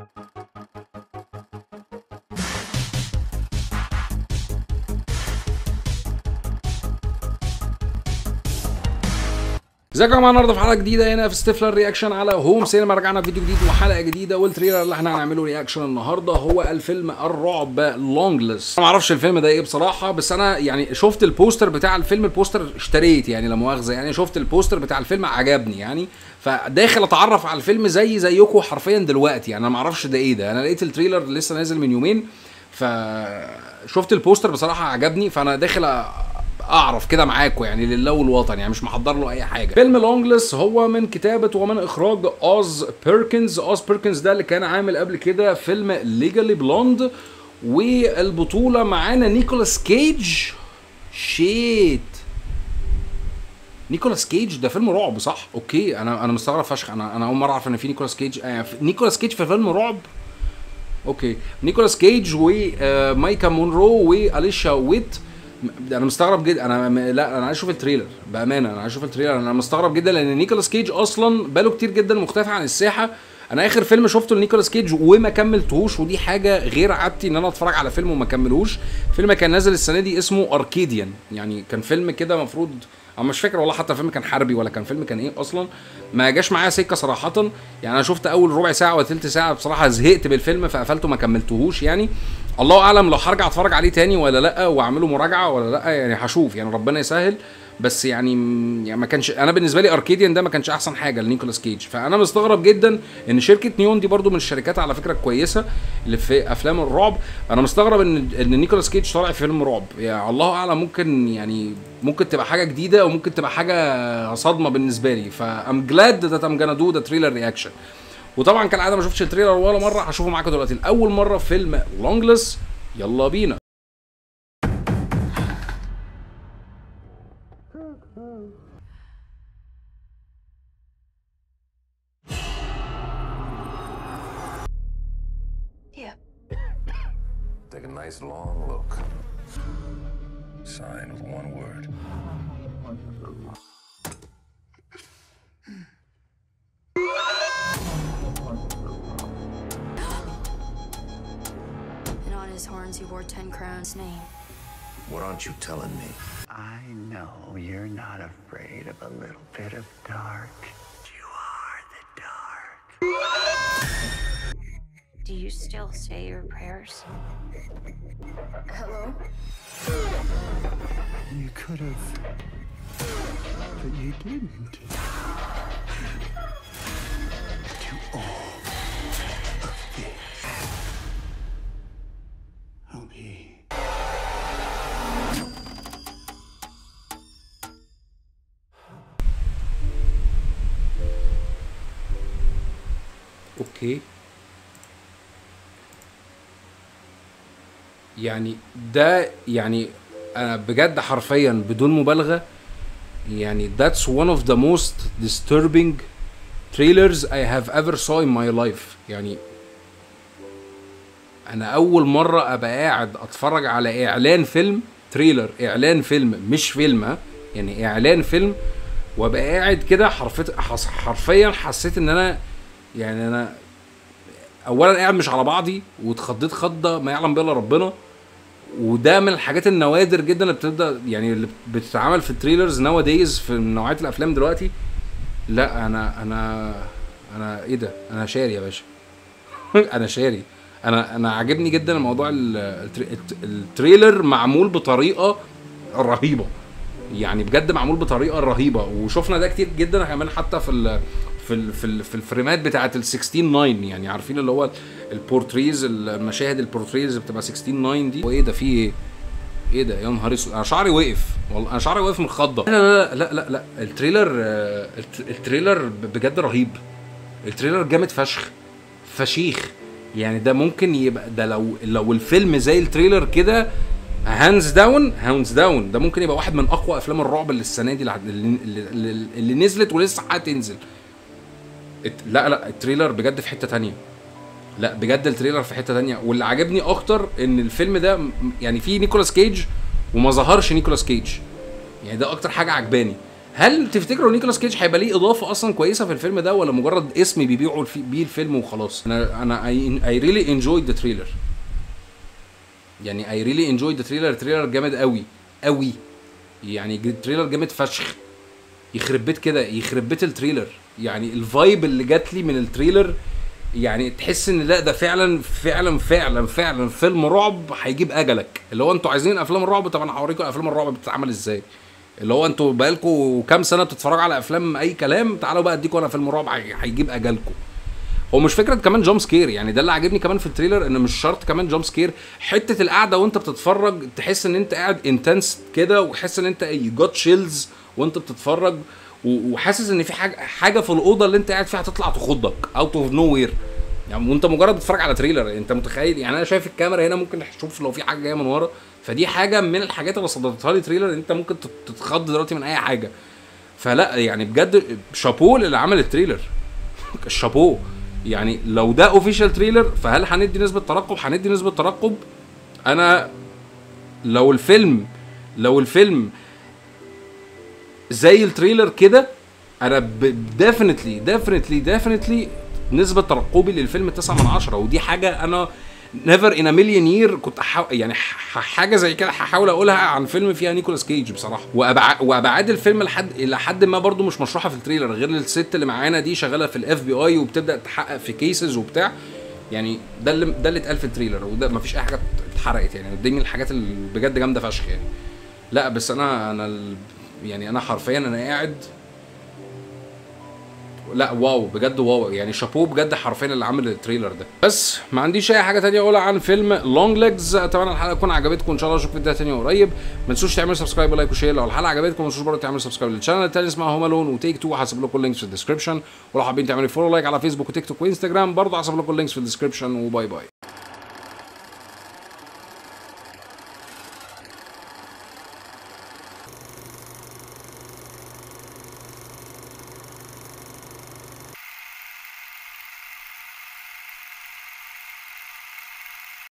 ازيكم يا جماعه النهارده في حلقه جديده هنا في ستيفلر رياكشن على هوم سينما رجعنا فيديو جديد وحلقه جديده والتريلر اللي احنا هنعمله رياكشن النهارده هو الفيلم الرعب لونجلس انا ما اعرفش الفيلم ده ايه بصراحه بس انا يعني شفت البوستر بتاع الفيلم البوستر اشتريت يعني لا مؤاخذه يعني شفت البوستر بتاع الفيلم عجبني يعني فداخل اتعرف على الفيلم زي زيكم حرفيا دلوقتي يعني انا ما اعرفش ده ايه ده انا لقيت التريلر لسه نازل من يومين فشفت البوستر بصراحه عجبني فانا داخل اعرف كده معاكم يعني لله والوطن يعني مش محضر له اي حاجه فيلم لونجلس هو من كتابه ومن اخراج اوز بيركنز اوز بيركنز ده اللي كان عامل قبل كده فيلم ليجالي بلوند والبطوله معانا نيكولاس كيج شيت نيكولاس كيج ده فيلم رعب صح اوكي انا انا مستغرب فشخ انا انا اول مره اعرف ان في نيكولاس كيج آه نيكولاس كيج في فيلم رعب اوكي نيكولاس كيج ومايكا مونرو واليشا ويت انا مستغرب جدا انا م... لا انا عايز اشوف التريلر بامانه انا عايز اشوف التريلر انا مستغرب جدا لان نيكولاس كيج اصلا بقاله كتير جدا مختفي عن الساحه انا اخر فيلم شفته لنيكولاس كيج وما كملتهوش ودي حاجه غير عادتي ان انا اتفرج على فيلم وما كملهوش فيلم كان نازل السنه دي اسمه اركيديان يعني كان فيلم كده المفروض انا مش فاكر والله حتى الفيلم كان حربي ولا كان فيلم كان ايه اصلا ما جاش معايا سكه صراحه يعني انا شفت اول ربع ساعه ولا ثلث ساعه بصراحه زهقت بالفيلم فقفلته ما كملتهوش يعني الله اعلم لو هرجع اتفرج عليه تاني ولا لا واعمله مراجعه ولا لا يعني هشوف يعني ربنا يسهل بس يعني يعني ما كانش انا بالنسبه لي اركيديان ده ما كانش احسن حاجه لنيكولاس كيج فانا مستغرب جدا ان شركه نيون دي برضو من الشركات على فكره كويسه اللي في افلام الرعب انا مستغرب ان ان نيكولاس كيج طالع في فيلم رعب يعني الله اعلم ممكن يعني ممكن تبقى حاجه جديده وممكن تبقى حاجه صدمه بالنسبه لي فام جلاد ذات ام جانا دو ذا تريلر رياكشن وطبعا كالعاده ما شفتش التريلر ولا مره هشوفه معاكم دلوقتي لاول مره فيلم لونجلس يلا بينا Yeah. Take a nice long look. Sign of one word. And on his horns he wore ten crowns' name. What aren't you telling me? I know you're not afraid of a little bit of dark. You are the dark. Do you still say your prayers? Hello? You could have, but you didn't. To all of this, I'll be. اوكي يعني ده يعني انا بجد حرفيا بدون مبالغه يعني that's one of the most disturbing trailers I have ever saw in my life يعني انا اول مره ابقى قاعد اتفرج على اعلان فيلم تريلر اعلان فيلم مش فيلم ها؟ يعني اعلان فيلم وابقى قاعد كده حرفيا حرفيا حسيت ان انا يعني انا اولا قاعد مش على بعضي واتخضيت خضه ما يعلم بها الا ربنا وده من الحاجات النوادر جدا اللي بتبدا يعني اللي بتتعمل في التريلرز نوا دايز في نوعيه الافلام دلوقتي لا انا انا انا ايه ده انا شاري يا باشا انا شاري انا انا عاجبني جدا الموضوع ال- التري- الت- التريلر معمول بطريقه رهيبه يعني بجد معمول بطريقه رهيبه وشفنا ده كتير جدا كمان حتى في ال في ال في, ال في الفريمات بتاعه ال 16 9 يعني عارفين اللي هو البورتريز المشاهد البورتريز اللي بتبقى 16 9 دي وايه ده في ايه؟ ايه ده يا نهار اسود انا شعري وقف والله انا شعري وقف من الخضه لا لا لا لا لا التريلر آه، الت- التريلر بجد رهيب التريلر جامد فشخ فشيخ يعني ده ممكن يبقى ده لو لو الفيلم زي التريلر كده هاندز داون هاندز داون ده ممكن يبقى واحد من اقوى افلام الرعب اللي السنه دي اللي, اللي, اللي, اللي نزلت ولسه هتنزل الت- لا لا التريلر بجد في حته تانية لا بجد التريلر في حته تانية واللي عجبني اكتر ان الفيلم ده م- يعني فيه نيكولاس كيج وما ظهرش نيكولاس كيج يعني ده اكتر حاجه عجباني هل تفتكروا نيكولاس كيج هيبقى ليه اضافه اصلا كويسه في الفيلم ده ولا مجرد اسم بيبيعوا الفي- بيه الفيلم وخلاص انا انا اي ريلي انجويد ذا تريلر يعني اي ريلي انجويد ذا تريلر تريلر جامد قوي قوي يعني تريلر جامد فشخ يخرب بيت كده يخرب بيت التريلر يعني الفايب اللي جات لي من التريلر يعني تحس ان لا ده فعلا فعلا فعلا فعلا فيلم رعب هيجيب اجلك اللي هو انتوا عايزين افلام الرعب طب انا هوريكم افلام الرعب بتتعمل ازاي اللي هو انتوا بقالكم كام سنه بتتفرجوا على افلام اي كلام تعالوا بقى اديكم انا فيلم رعب هي- هيجيب اجلكم هو مش فكره كمان جامب سكير يعني ده اللي عاجبني كمان في التريلر ان مش شرط كمان جامب سكير حته القعده وانت بتتفرج تحس ان انت قاعد انتنس كده وحس ان انت يو جوت شيلز وانت بتتفرج و- وحاسس ان في حاجه حاجه في الاوضه اللي انت قاعد فيها هتطلع تخضك اوت اوف نو وير يعني وانت مجرد بتتفرج على تريلر انت متخيل يعني انا شايف الكاميرا هنا ممكن تشوف لو في حاجه جايه من ورا فدي حاجه من الحاجات اللي صدرتها لي تريلر انت ممكن تت- تتخض دلوقتي من اي حاجه فلا يعني بجد شابوه اللي عمل التريلر شابوه يعني لو ده اوفيشال تريلر فهل هندي نسبه ترقب هندي نسبه ترقب انا لو الفيلم لو الفيلم زي التريلر كده انا ديفنتلي ديفنتلي ديفنتلي نسبه ترقبي للفيلم 9 من 10 ودي حاجه انا نيفر ان مليون يير كنت أحاول يعني ح- حاجه زي كده هحاول اقولها عن فيلم فيها نيكولاس كيج بصراحه وأبع... وابعاد الفيلم لحد الى حد ما برضو مش مشروحه في التريلر غير الست اللي معانا دي شغاله في الاف بي اي وبتبدا تحقق في كيسز وبتاع يعني ده اللي ده اللي اتقال في التريلر وده مفيش اي حاجه اتحرقت يعني دي من الحاجات اللي بجد جامده فشخ يعني لا بس انا انا ال... يعني انا حرفيا انا قاعد لا واو بجد واو يعني شابوه بجد حرفيا اللي عامل التريلر ده بس ما عنديش اي حاجه تانية اقولها عن فيلم لونج ليجز اتمنى الحلقه تكون عجبتكم ان شاء الله اشوفكم فيديو تاني قريب ما تنسوش تعملوا سبسكرايب ولايك وشير لو الحلقه عجبتكم ما تنسوش برضه تعملوا سبسكرايب للشانل التاني اسمها هوم الون وتيك تو هسيب لكم اللينكس في الديسكربشن ولو حابين تعملوا فولو لايك على فيسبوك وتيك توك وانستجرام برضه هسيب لكم اللينكس في الديسكربشن وباي باي